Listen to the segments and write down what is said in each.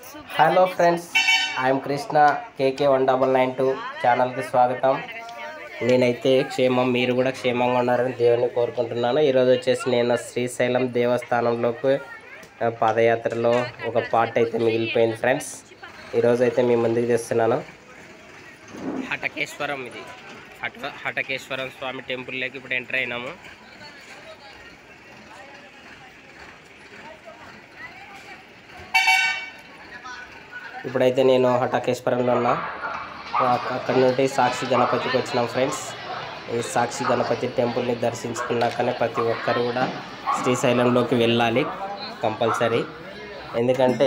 Hello friends I'm Krishna K K one double nine two ఛానల్కి స్వాగతం నేనైతే క్షేమం మీరు కూడా క్షేమంగా ఉన్నారని దేవుని కోరుకుంటున్నాను ఈరోజు వచ్చేసి నేను శ్రీశైలం దేవస్థానంలోకి ఆ, పాదయాత్రలో ఒక పార్ట్ అయితే మిగిలిపోయింది ఫ్రెండ్స్ ఈరోజు అయితే మీ ముందుకు తెస్తున్నాను హటకేశ్వరం ఇది హట హటకేశ్వరం స్వామి టెంపుల్లోకి ఇప్పుడు ఎంటర్ అయినాము ఇప్పుడైతే నేను హటాకేశ్వరంలో ఉన్నా అక్క- అక్కడ నుండి సాక్షి గణపతికి వచ్చినాం ఫ్రెండ్స్ ఈ సాక్షి గణపతి టెంపుల్ని దర్శించుకున్నాకనే ప్రతి ఒక్కరు కూడా శ్రీశైలంలోకి వెళ్ళాలి కంపల్సరీ ఎందుకంటే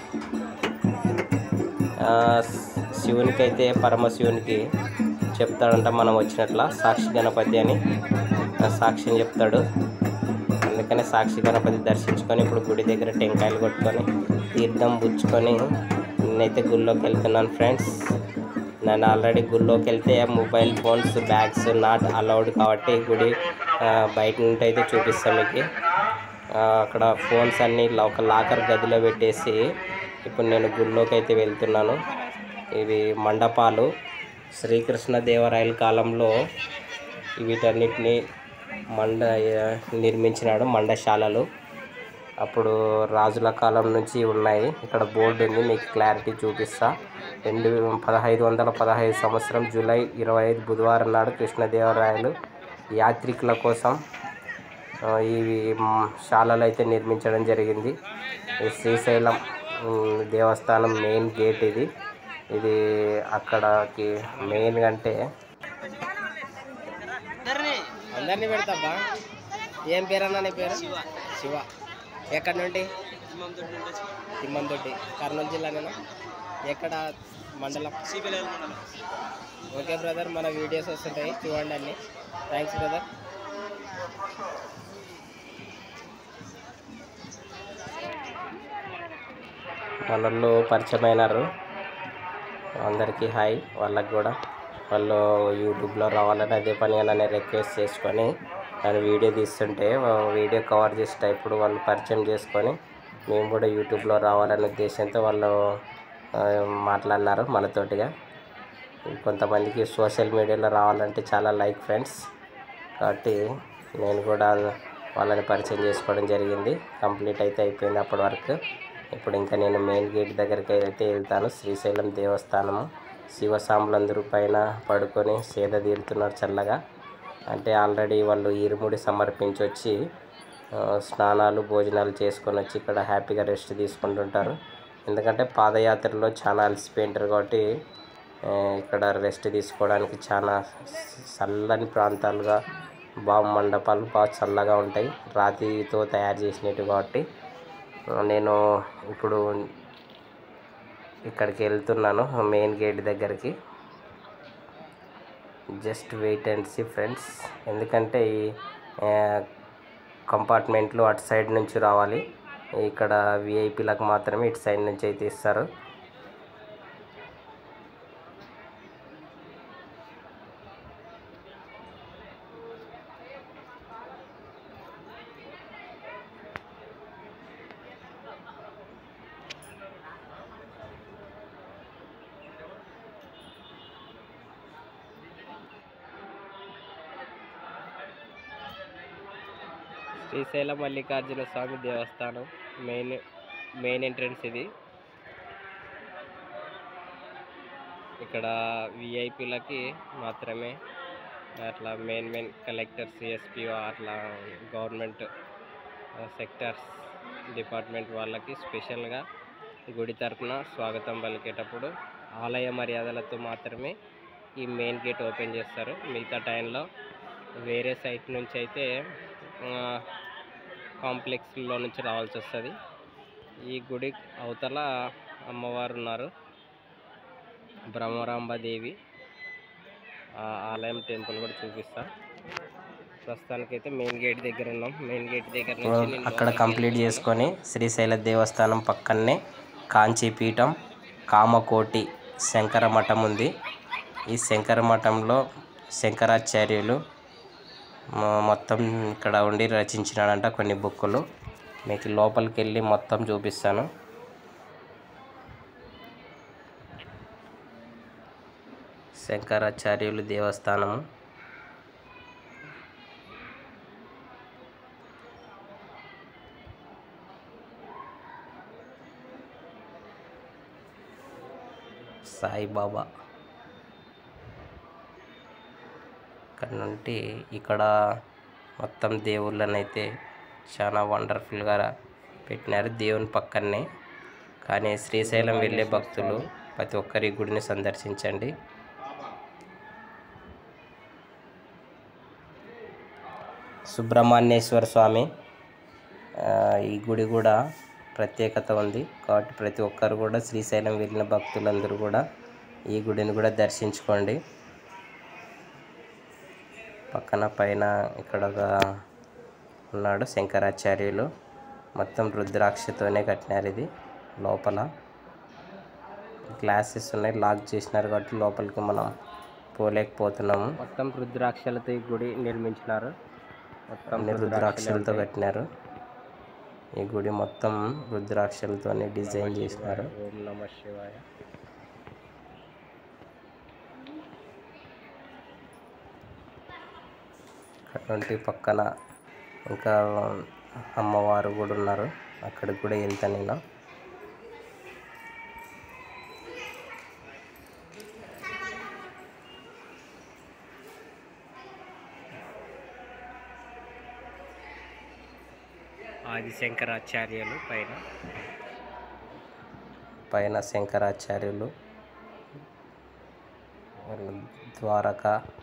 ఆ, శివునికి అయితే పరమశివునికి చెప్తాడంట మనం వచ్చినట్ల సాక్షి గణపతి అని ఆ సాక్షిని చెప్తాడు అందుకని సాక్షి గణపతి దర్శించుకొని ఇప్పుడు గుడి దగ్గర టెంకాయలు కొట్టుకొని తీర్థం పుచ్చుకొని నేనైతే గుళ్ళోకి వెళ్తున్నాను ఫ్రెండ్స్ నేను ఆల్రెడీ గుళ్ళోకి వెళ్తే mobile phones bags not allowed కాబట్టి గుడి ఆ, బయట నుండి అయితే చూపిస్తాను మీకు ఆ, అక్కడ ఫోన్స్ అన్నీ లా- ఒక లాకర్ గదిలో పెట్టేసి ఇప్పుడు నేను గుళ్ళోకి అయితే వెళ్తున్నాను ఇవి మండపాలు శ్రీకృష్ణదేవరాయల కాలంలో వీటన్నిటిని మండ నిర్మించినాడు మండశాలలు అప్పుడు రాజుల కాలం నుంచి ఉన్నాయి ఇక్కడ బోర్డు ఉంది మీకు క్లారిటీ చూపిస్తా రెండు పదహైదు వందల పదహైదు సంవత్సరం జూలై ఇరవై ఐదు బుధవారం నాడు కృష్ణదేవరాయలు యాత్రికుల కోసం ఆ, ఈ మ్, శాలలు అయితే నిర్మించడం జరిగింది ఈ శ్రీశైలం మ్, దేవస్థానం మెయిన్ గేట్ ఇది ఇది అక్కడకి మెయిన్ అంటే అందరినీ పెడతాబ్బా ఏం పేరన్నా నీ పేరు శివ శివ ఎక్కడి నుండి తిమ్మంతొడ్డి కర్నూలు జిల్లానేనా ఎక్కడ మండలం ఓకే బ్రదర్ మన వీడియోస్ వస్తుంటాయి చూడండి అన్ని థ్యాంక్స్ బ్రదర్ వాళ్ళు పరిచయం అయినారు అందరికీ హాయ్ వాళ్ళకి కూడా వాళ్ళు యూట్యూబ్లో రావాలని అదే పనిగా నన్ను రిక్వెస్ట్ చేసుకొని నేను వీడియో తీస్తుంటే ఆ వీడియో కవర్ చేసేటప్పుడు వాళ్ళు పరిచయం చేసుకొని మేము కూడా యూట్యూబ్లో రావాలనే ఉద్దేశంతో వాళ్ళు ఆ, మాట్లాడినారు మనతోటిగా కొంతమందికి సోషల్ మీడియాలో రావాలంటే చాలా లైక్ ఫ్రెండ్స్ కాబట్టి నేను కూడా వాళ్ళని పరిచయం చేసుకోవడం జరిగింది కంప్లీట్ అయితే అయిపోయింది అప్పటి వరకు ఇప్పుడు ఇంకా నేను మెయిన్ గేట్ దగ్గరికి అయితే వెళ్తాను శ్రీశైలం దేవస్థానము శివసాములందరూ పైన పడుకొని సేద తీరుతున్నారు చల్లగా అంటే ఆల్రెడీ వాళ్ళు ఇరుముడి సమర్పించి వచ్చి ఆ, స్నానాలు భోజనాలు చేసుకొని వచ్చి ఇక్కడ హ్యాపీగా రెస్ట్ తీసుకుంటుంటారు ఎందుకంటే పాదయాత్రలో చాలా అలసిపోయింటారు కాబట్టి ఆ, ఇక్కడ రెస్ట్ తీసుకోవడానికి చాలా చల్లని ప్రాంతాలుగా బాగా మండపాలు బాగా చల్లగా ఉంటాయి రాతితో తయారు చేసినట్టు కాబట్టి ఆ, నేను ఇప్పుడు ఇక్కడికి వెళ్తున్నాను మెయిన్ గేట్ దగ్గరికి just wait and see friends ఎందుకంటే ఈ ఆ, కంపార్ట్మెంట్లు అటు సైడ్ నుంచి రావాలి ఇక్కడ విఐపీలకు మాత్రమే ఇటు సైడ్ నుంచి అయితే ఇస్తారు శ్రీశైలం మల్లికార్జున స్వామి దేవస్థానం మెయిన్ మెయిన్ ఎంట్రన్స్ ఇది ఇక్కడ విఐపీలకి మాత్రమే అట్లా మెయిన్ మెయిన్ కలెక్టర్ సిఎస్పిఓ అట్లా గవర్నమెంట్ సెక్టర్స్ డిపార్ట్మెంట్ వాళ్ళకి స్పెషల్గా గుడి తరపున స్వాగతం పలికేటప్పుడు ఆలయ మర్యాదలతో మాత్రమే ఈ మెయిన్ గేట్ ఓపెన్ చేస్తారు మిగతా టైంలో వేరే సైట్ నుంచి అయితే కాంప్లెక్స్లో నుంచి రావాల్సి వస్తుంది ఈ గుడి అవతల అమ్మవారు ఉన్నారు బ్రహ్మరాంబదేవి ఆ ఆలయం టెంపుల్ కూడా చూపిస్తా ప్రస్తుతానికైతే మెయిన్ గేట్ దగ్గర ఉన్నాం మెయిన్ గేట్ దగ్గర నుంచి నేను అక్కడ లోపలికి కంప్లీట్ వెళ్తున్నాను. చేసుకొని శ్రీశైల దేవస్థానం పక్కనే కాంచీపీఠం కామకోటి శంకర మఠం ఉంది ఈ శంకర మఠంలో శంకరాచార్యులు మొ- మొత్తం ఇక్కడ ఉండి రచించినాడంట కొన్ని బుక్కులు మీకు లోపలికి వెళ్ళి మొత్తం చూపిస్తాను శంకరాచార్యులు దేవస్థానము సాయిబాబా ఇక్కడ నుండి ఇక్కడ మొత్తం దేవుళ్ళనైతే చాలా వండర్ఫుల్గా పెట్టినారు దేవుని పక్కనే కానీ శ్రీశైలం వెళ్ళే భక్తులు ప్రతి ఒక్కరి గుడిని సందర్శించండి సుబ్రహ్మణ్యేశ్వర స్వామి ఆ, ఈ గుడి కూడా ప్రత్యేకత ఉంది కాబట్టి ప్రతి ఒక్కరు కూడా శ్రీశైలం వెళ్ళిన భక్తులందరూ కూడా ఈ గుడిని కూడా దర్శించుకోండి పక్కన పైన ఇక్కడ ఒక ఉన్నాడు శంకరాచార్యులు మొత్తం రుద్రాక్షతోనే కట్టినారు ఇది లోపల గ్లాసెస్ ఉన్నాయి లాక్ చేసినారు కాబట్టి లోపలికి మనం పోలేకపోతున్నాము మొత్తం రుద్రాక్షలతో ఈ గుడి నిర్మించినారు మొత్తం అన్ని రుద్రాక్షలతో కట్టినారు ఈ గుడి మొత్తం రుద్రాక్షలతోనే డిజైన్ చేసినారు ఓం నమ శివాయ అటువంటి పక్కన ఇంకా అమ్మవారు కూడా ఉన్నారు అక్కడికి కూడా వెళ్తా నేను ఆది శంకరాచార్యులు పైన పైన శంకరాచార్యులు వాళ్ళ ద్వారక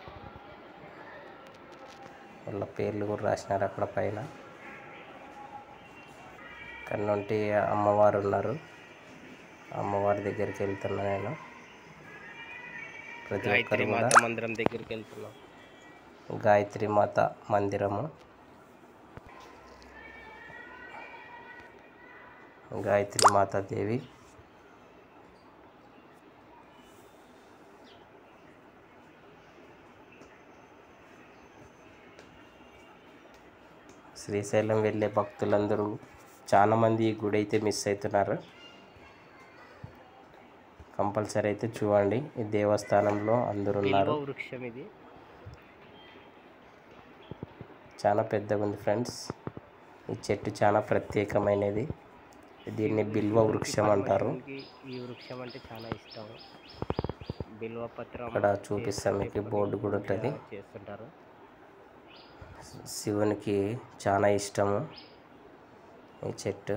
వాళ్ళ పేర్లు కూడా రాసినారు అక్కడ పైన ఇక్కడ నుండి అమ్మవారు ఉన్నారు అమ్మవారి దగ్గరికి వెళ్తున్నా నేను ప్రతి గాయత్రి ఒక్కరు కూడా మాత మందిరం దగ్గరికి వెళ్తున్నాం గాయత్రి మాత మందిరము గాయత్రి మాతాదేవి శ్రీశైలం వెళ్ళే భక్తులందరూ చాలామంది ఈ గుడి అయితే మిస్ అవుతున్నారు కంపల్సరీ అయితే చూడండి ఈ దేవస్థానంలో అందరూ ఉన్నారు బిల్వ వృక్షం ఇది చాలా పెద్దగా ఉంది ఫ్రెండ్స్ ఈ చెట్టు చాలా ప్రత్యేకమైనది దీన్ని బిల్వ వృక్షం అంటారు మనకి ఈ వృక్షం అంటే చాలా ఇష్టం బిల్వ పత్రం ఇక్కడ చూపిస్తాం మీకు బోర్డు కూడా ఉంటుంది చేస్తుంటారు శివునికి చాలా ఇష్టము ఈ చెట్టు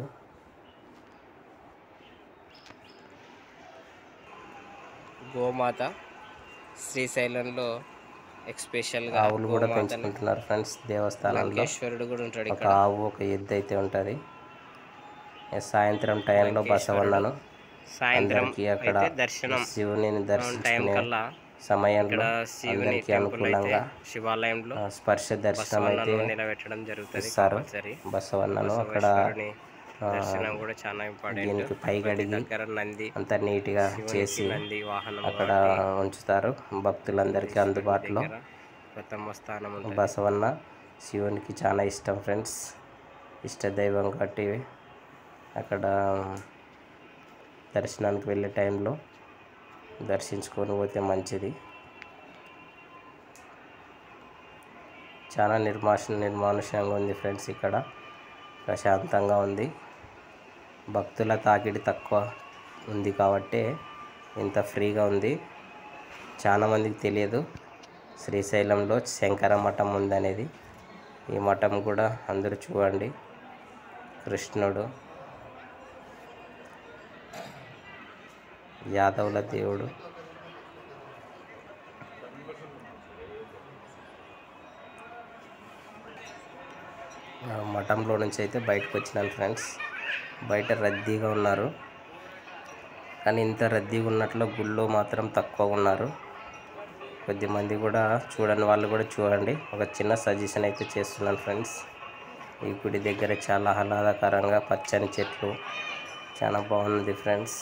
గోమాత శ్రీశైలంలో ఎక్స్పెషల్గా ఆవులు కూడా పెంచుకుంటున్నారు ఫ్రెండ్స్ దేవస్థానంలో లంకేశ్వరుడు కూడా ఉంటాడు ఒక ఇక్కడ ఆవు ఒక ఎద్దు అయితే ఉంటుంది సాయంత్రం టైంలో బసవన్నను సాయంత్రం అందరికీ అక్కడ అయితే దర్శనం శివుని టైం దర్శించుకునే కల్లా సమయంలో ఇక్కడ శివుని అందరికీ టెంపుల్ అయితే అనుకూలంగా శివాలయంలో ఆ, స్పర్శ దర్శనం అయితే బసవన్నను నిలబెట్టడం జరుగుతుంది ఇస్తారు కంపల్సరీ బసవన్నను అక్కడ బసవేశ్వరుని ఆ, దర్శనం కూడా చాలా ఇంపార్టెంట్ దీనికి పై గడిగి దగ్గర నంది అంత నీట్గా చేసి శివునికి నంది వాహనం అక్కడ ఉంచుతారు భక్తులందరికీ అందుబాటులో దగ్గర ప్రథమ స్థానం ఉంటుంది బసవన్న శివునికి చాలా ఇష్టం ఫ్రెండ్స్ ఇష్టదైవం కాబట్టి అక్కడ దర్శనానికి వెళ్ళే టైంలో దర్శించుకొని పోతే మంచిది చాలా నిర్మాష నిర్మానుష్యంగా ఉంది ఫ్రెండ్స్ ఇక్కడ ప్రశాంతంగా ఉంది భక్తుల తాకిడి తక్కువ ఉంది కాబట్టి ఇంత ఫ్రీగా ఉంది చాలామందికి తెలియదు శ్రీశైలంలో శంకర మఠం ఉందనేది ఈ మఠం కూడా అందరూ చూడండి కృష్ణుడు యాదవుల దేవుడు ఆ మఠంలో నుంచి అయితే బయటకు వచ్చినాను ఫ్రెండ్స్ బయట రద్దీగా ఉన్నారు కానీ ఇంత రద్దీగా ఉన్నట్లు గుళ్ళో మాత్రం తక్కువ ఉన్నారు కొద్దిమంది కూడా చూడని వాళ్ళు కూడా చూడండి ఒక చిన్న సజెషన్ అయితే చేస్తున్నాను ఫ్రెండ్స్ ఈ గుడి దగ్గర చాలా ఆహ్లాదకరంగా పచ్చని చెట్లు చాలా బాగున్నది ఫ్రెండ్స్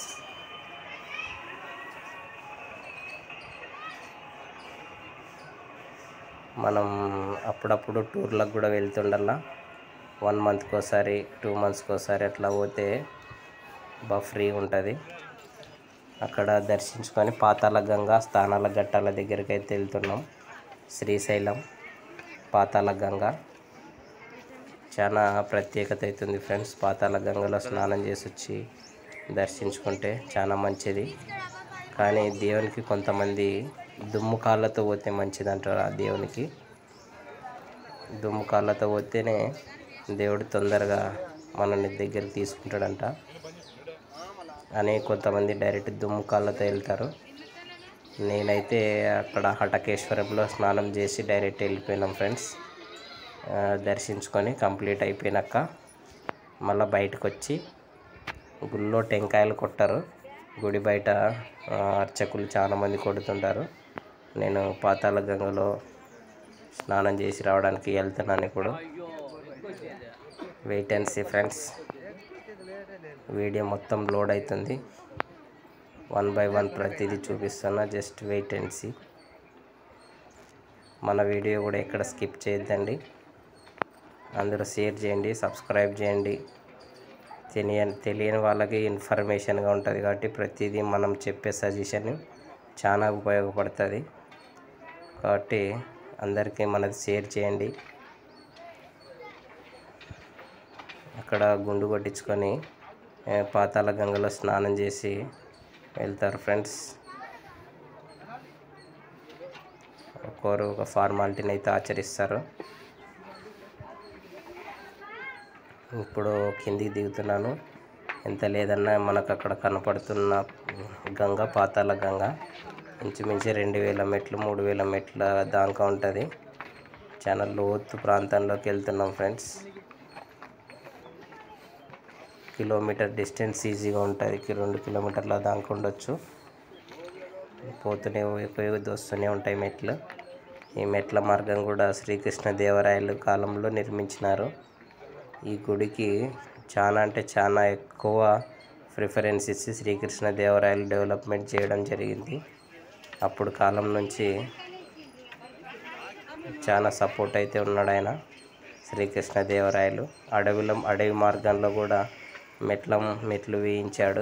మనం అప్పుడప్పుడు టూర్లకు కూడా వెళ్తుండల్లా వన్ మంత్కి ఒకసారి టూ మంత్స్కి ఒకసారి అట్లా పోతే బాగా ఫ్రీ ఉంటుంది అక్కడ దర్శించుకొని పాతాళ గంగా స్థానాల ఘట్టాల దగ్గరికి అయితే వెళ్తున్నాం శ్రీశైలం పాతాళ గంగా చాలా ప్రత్యేకత అవుతుంది ఫ్రెండ్స్ పాతాళ గంగలో స్నానం చేసి వచ్చి దర్శించుకుంటే చాలా మంచిది కానీ దేవునికి కొంతమంది దుమ్ము కాళ్ళతో పోతే మంచిది అంటారు ఆ దేవునికి దుమ్ము కాళ్ళతో పోతేనే దేవుడు తొందరగా మనల్ని దగ్గరికి తీసుకుంటాడంట అని కొంతమంది డైరెక్ట్ దుమ్ము కాళ్ళతో వెళ్తారు నేనైతే అక్కడ హటకేశ్వరంలో స్నానం చేసి డైరెక్ట్ వెళ్ళిపోయినాం ఫ్రెండ్స్ ఆ, దర్శించుకొని కంప్లీట్ అయిపోయినాక మళ్ళీ బయటకు వచ్చి గుళ్ళో టెంకాయలు కొట్టారు గుడి బయట ఆ, అర్చకులు చాలామంది కొడుతుంటారు నేను పాతాళ గంగలో స్నానం చేసి రావడానికి వెళ్తున్నాను ఇప్పుడు wait and see friends video మొత్తం లోడ్ అవుతుంది వన్ బై వన్ ప్రతిదీ చూపిస్తున్నా జస్ట్ వెయిట్ అండ్ సీ మన వీడియో కూడా ఎక్కడ స్కిప్ చేయొద్దండి అందరూ షేర్ చేయండి సబ్స్క్రైబ్ చేయండి తెలియని తెలియని వాళ్ళకి ఇన్ఫర్మేషన్గా ఉంటుంది కాబట్టి ప్రతిదీ మనం చెప్పే సజెషన్ చాలా ఉపయోగపడుతుంది కాబట్టి అందరికీ మనది షేర్ చేయండి అక్కడ గుండు కొట్టించుకొని ఏ, పాతాళ గంగలో స్నానం చేసి వెళ్తారు ఫ్రెండ్స్ ఒక్కొరు ఒక ఫార్మాలిటీని అయితే ఆచరిస్తారు ఇప్పుడు కిందికి దిగుతున్నాను ఎంత లేదన్నా మనకు అక్కడ కనపడుతున్న గంగ పాతాళ గంగ ఇంచుమించు రెండు వేల మెట్లు మూడు వేల మెట్ల దాకా ఉంటుంది చాలా లోతు ప్రాంతంలోకి వెళ్తున్నాం ఫ్రెండ్స్ కిలోమీటర్ డిస్టెన్స్ ఈజీగా ఉంటుంది కి రెండు కిలోమీటర్ల దాకా ఉండొచ్చు పోతూనే ఉపయోగ వస్తూనే ఉంటాయి మెట్లు ఈ మెట్ల మార్గం కూడా శ్రీకృష్ణ దేవరాయలు కాలంలో నిర్మించినారు ఈ గుడికి చాలా అంటే చాలా ఎక్కువ ప్రిఫరెన్స్ ఇచ్చి శ్రీకృష్ణ దేవరాయలు డెవలప్మెంట్ చేయడం జరిగింది అప్పుడు కాలం నుంచి చాలా సపోర్ట్ అయితే ఉన్నాడు ఆయన శ్రీకృష్ణ దేవరాయలు అడవిలో అడవి మార్గంలో కూడా మెట్ల మెట్లు వేయించాడు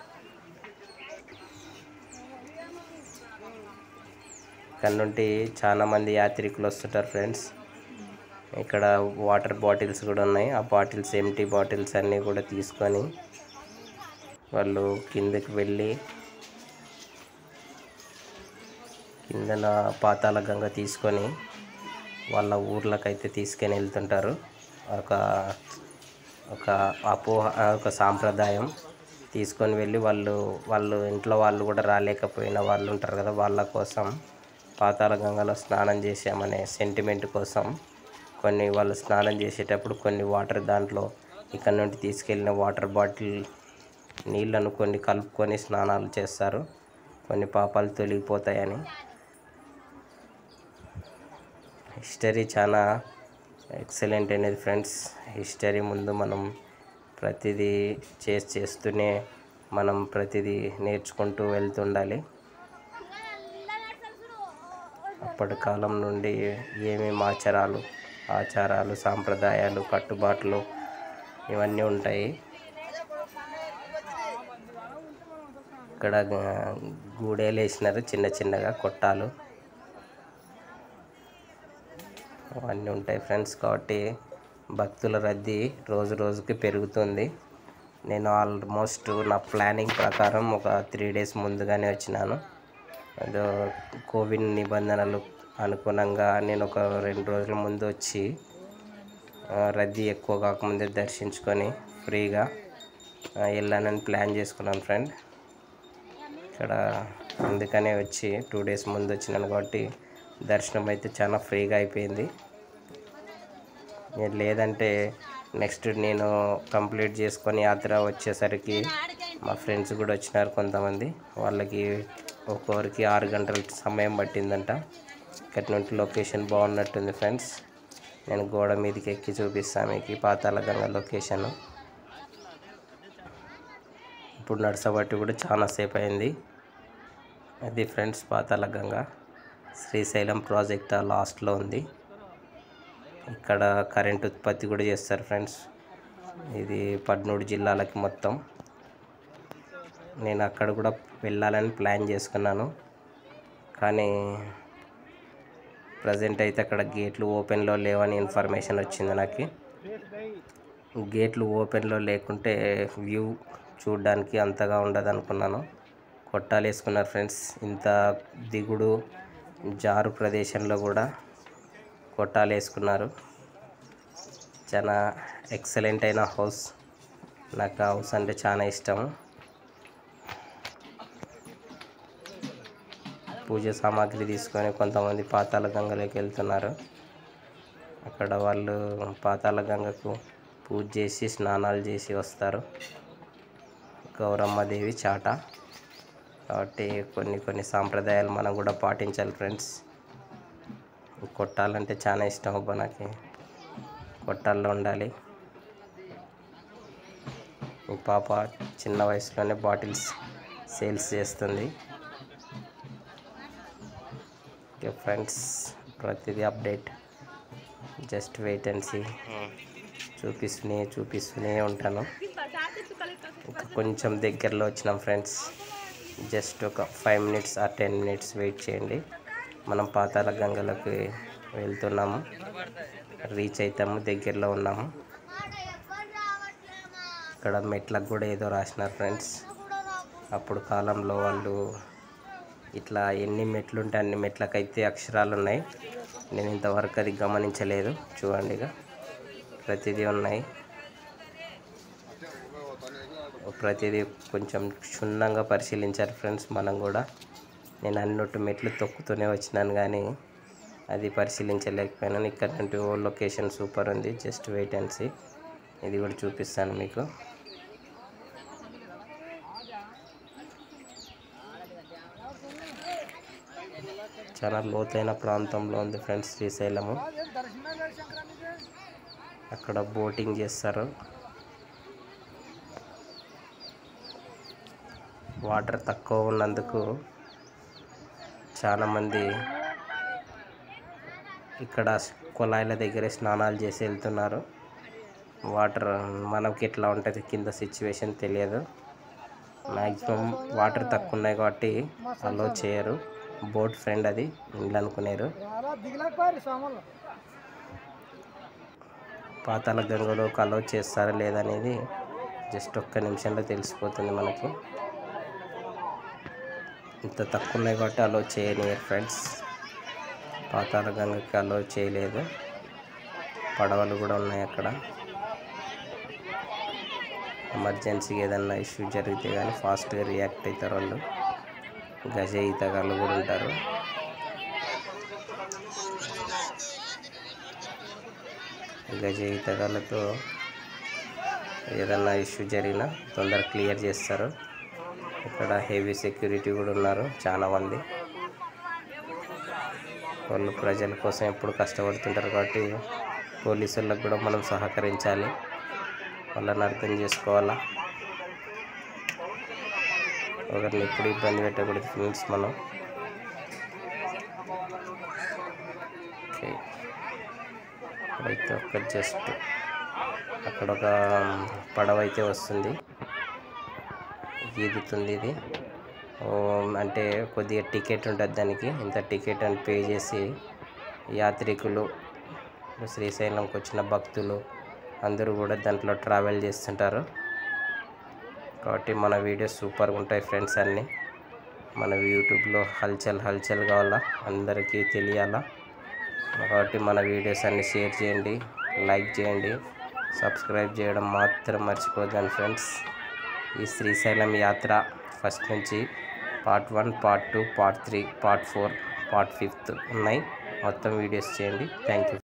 ఇక్కడ నుండి చాలా మంది యాత్రికులు వస్తుంటారు ఫ్రెండ్స్ ఇక్కడ వాటర్ బాటిల్స్ కూడా ఉన్నాయి ఆ బాటిల్స్ ఎంటీ బాటిల్స్ అన్నీ కూడా తీసుకొని వాళ్ళు కిందకి వెళ్ళి కిందన పాతాళ గంగ తీసుకొని వాళ్ళ ఊర్లకైతే తీసుకొని వెళ్తుంటారు ఒక ఒక అపోహ ఒక సాంప్రదాయం తీసుకొని వెళ్ళి వాళ్ళు వాళ్ళు ఇంట్లో వాళ్ళు కూడా రాలేకపోయిన వాళ్ళు ఉంటారు కదా వాళ్ళ కోసం పాతాళ గంగలో స్నానం చేసామనే సెంటిమెంట్ కోసం కొన్ని వాళ్ళు స్నానం చేసేటప్పుడు కొన్ని వాటర్ దాంట్లో ఇక్కడ నుండి తీసుకెళ్ళిన వాటర్ బాటిల్ నీళ్ళను కొన్ని కలుపుకొని స్నానాలు చేస్తారు కొన్ని పాపాలు తొలగిపోతాయని హిస్టరీ చాలా ఎక్సలెంట్ అనేది ఫ్రెండ్స్ హిస్టరీ ముందు మనం ప్రతిదీ చేసి చేస్తూనే మనం ప్రతిదీ నేర్చుకుంటూ వెళ్తుండాలి అప్పటి కాలం నుండి ఏమేమి ఆచారాలు ఆచారాలు సాంప్రదాయాలు కట్టుబాట్లు ఇవన్నీ ఉంటాయి ఇక్కడ గా- గూడేలు వేసినారు చిన్న చిన్నగా కొట్టాలు అవన్నీ ఉంటాయి ఫ్రెండ్స్ కాబట్టి భక్తుల రద్దీ రోజు రోజుకి పెరుగుతుంది నేను ఆల్మోస్ట్ నా ప్లానింగ్ ప్రకారం ఒక త్రీ డేస్ ముందుగానే వచ్చినాను అదో కోవిడ్ నిబంధనలు అనుగుణంగా నేను ఒక రెండు రోజుల ముందు వచ్చి ఆ, రద్దీ ఎక్కువ కాకముందే దర్శించుకొని ఫ్రీగా ఆ, వెళ్ళానని ప్లాన్ చేసుకున్నాను ఫ్రెండ్ ఇక్కడ అందుకనే వచ్చి టూ డేస్ ముందు వచ్చినాను కాబట్టి దర్శనం అయితే చాలా ఫ్రీగా అయిపోయింది నేను లేదంటే నెక్స్ట్ నేను కంప్లీట్ చేసుకొని యాత్ర వచ్చేసరికి మా ఫ్రెండ్స్ కూడా వచ్చినారు కొంతమంది వాళ్ళకి ఒక్కొక్కరికి ఆరు గంటల సమయం పట్టిందంట ఇక్కడ నుండి లొకేషన్ బాగున్నట్టుంది ఫ్రెండ్స్ నేను గోడ మీదకి ఎక్కి చూపిస్తాను మీకు ఈ పాతాళ గంగ లొకేషన్ ఇప్పుడు నడసబట్టి కూడా చాలా సేపు అయింది అది ఫ్రెండ్స్ పాతాళ గంగ శ్రీశైలం ప్రాజెక్ట్ ఆ లాస్ట్లో ఉంది ఇక్కడ కరెంట్ ఉత్పత్తి కూడా చేస్తారు ఫ్రెండ్స్ ఇది పద్మూడు జిల్లాలకి మొత్తం నేను అక్కడ కూడా వెళ్ళాలని ప్లాన్ చేసుకున్నాను కానీ ప్రజెంట్ అయితే అక్కడ గేట్లు ఓపెన్లో లేవని ఇన్ఫర్మేషన్ వచ్చింది నాకు గేట్లు ఓపెన్లో లేకుంటే వ్యూ చూడడానికి అంతగా ఉండదు అనుకున్నాను కొట్టాలు వేసుకున్నారు ఫ్రెండ్స్ ఇంత దిగుడు జారు ప్రదేశంలో కూడా కొట్టాలు వేసుకున్నారు చాలా ఎక్సలెంట్ అయిన హౌస్ నాకు ఆ హౌస్ అంటే చాలా ఇష్టం పూజ సామాగ్రి తీసుకొని కొంతమంది పాతాళ గంగలోకి వెళ్తున్నారు అక్కడ వాళ్ళు పాతాళ గంగకు పూజ చేసి స్నానాలు చేసి వస్తారు గౌరమ్మ దేవి చాట కాబట్టి కొన్ని కొన్ని సాంప్రదాయాలు మనం కూడా పాటించాలి ఫ్రెండ్స్ కొట్టాలంటే చాలా ఇష్టం అబ్బా నాకు కొట్టాల్లో ఉండాలి ఈ పాప చిన్న వయసులోనే బాటిల్స్ సేల్స్ చేస్తుంది ఓకే ఫ్రెండ్స్ ప్రతిదీ update just wait and see చూపిస్తూనే చూపిస్తూనే ఉంటాను ఇంకా కొంచెం దగ్గరలో వచ్చినాం ఫ్రెండ్స్ జస్ట్ ఒక ఫైవ్ మినిట్స్ ఆ టెన్ మినిట్స్ వెయిట్ చేయండి మనం పాతాల గంగలకు వెళ్తున్నాము రీచ్ అవుతాము దగ్గరలో ఉన్నాము ఇక్కడ మెట్లకు కూడా ఏదో రాసినారు ఫ్రెండ్స్ అప్పుడు కాలంలో వాళ్ళు ఇట్లా ఎన్ని మెట్లు ఉంటే అన్ని మెట్లకైతే అక్షరాలు ఉన్నాయి నేను ఇంతవరకు అది గమనించలేదు చూడండి ఇక ప్రతిదీ ఉన్నాయి ప్రతిదీ కొంచెం క్షుణ్ణంగా పరిశీలించారు ఫ్రెండ్స్ మనం కూడా నేను అన్నట్టు మెట్లు తొక్కుతూనే వచ్చినాను కానీ అది పరిశీలించలేకపోయినాను ఇక్కడ నుండి ఓ లొకేషన్ సూపర్ ఉంది జస్ట్ వెయిట్ అండ్ సీ ఇది కూడా చూపిస్తాను మీకు చాలా లోతైన ప్రాంతంలో ఉంది ఫ్రెండ్స్ శ్రీశైలము అక్కడ బోటింగ్ చేస్తారు వాటర్ తక్కువ ఉన్నందుకు చాలామంది ఇక్కడ కుళాయిల దగ్గరే స్నానాలు చేసి వెళ్తున్నారు వాటర్ మనకి ఎట్లా ఉంటుంది కింద సిచ్యువేషన్ తెలియదు మ్యాక్సిమం వాటర్ తక్కువ ఉన్నాయి కాబట్టి అలో చేయరు బోట్ ఫ్రెండ్ అది ఇండ్లు అనుకునేరు పాతాల గంగలో అలో చేస్తారా లేదనేది జస్ట్ ఒక్క నిమిషంలో తెలిసిపోతుంది మనకి ఇంత తక్కువ ఉన్నాయి కాబట్టి అలో చేయనియర్ ఫ్రెండ్స్ పాతాల గంగకి అలో చేయలేదు పడవలు కూడా ఉన్నాయి అక్కడ ఎమర్జెన్సీగా ఏదన్నా ఇష్యూ జరిగితే కానీ ఫాస్ట్గా రియాక్ట్ అవుతారు వాళ్ళు గజ ఈతగాళ్ళు కూడా ఉంటారు గజ ఈతగాళ్ళతో ఏదన్నా ఇష్యూ జరిగినా తొందర క్లియర్ చేస్తారు ఇక్కడ హెవీ సెక్యూరిటీ కూడా ఉన్నారు చాలా మంది వాళ్ళు ప్రజల కోసం ఎప్పుడు కష్టపడుతుంటారు కాబట్టి పోలీసులకు కూడా మనం సహకరించాలి వాళ్ళని అర్థం చేసుకోవాలా ఒకరిని ఎప్పుడు ఇబ్బంది పెట్టకూడదు ఫ్రెండ్స్ మనం ఓకే ఇప్పుడైతే ఒక జస్ట్ అక్కడ ఒక పడవ అయితే వస్తుంది ఈదుతుంది ఇది ఓ, అంటే కొద్దిగా టికెట్ ఉంటుంది దానికి ఇంత టికెట్ అని పే చేసి యాత్రికులు శ్రీశైలంకి వచ్చిన భక్తులు అందరూ కూడా దాంట్లో ట్రావెల్ చేస్తుంటారు కాబట్టి మన వీడియోస్ సూపర్గా ఉంటాయి ఫ్రెండ్స్ అన్నీ మన యూట్యూబ్లో హల్చల్ హల్చల్ కావాలా అందరికీ తెలియాలా కాబట్టి మన వీడియోస్ అన్ని షేర్ చేయండి లైక్ చేయండి సబ్స్క్రైబ్ చేయడం మాత్రం మర్చిపోద్దాను ఫ్రెండ్స్ ఈ శ్రీశైలం యాత్ర ఫస్ట్ నుంచి part one part two part three part four part fifth ఉన్నాయి మొత్తం వీడియోస్ చేయండి థ్యాంక్ యూ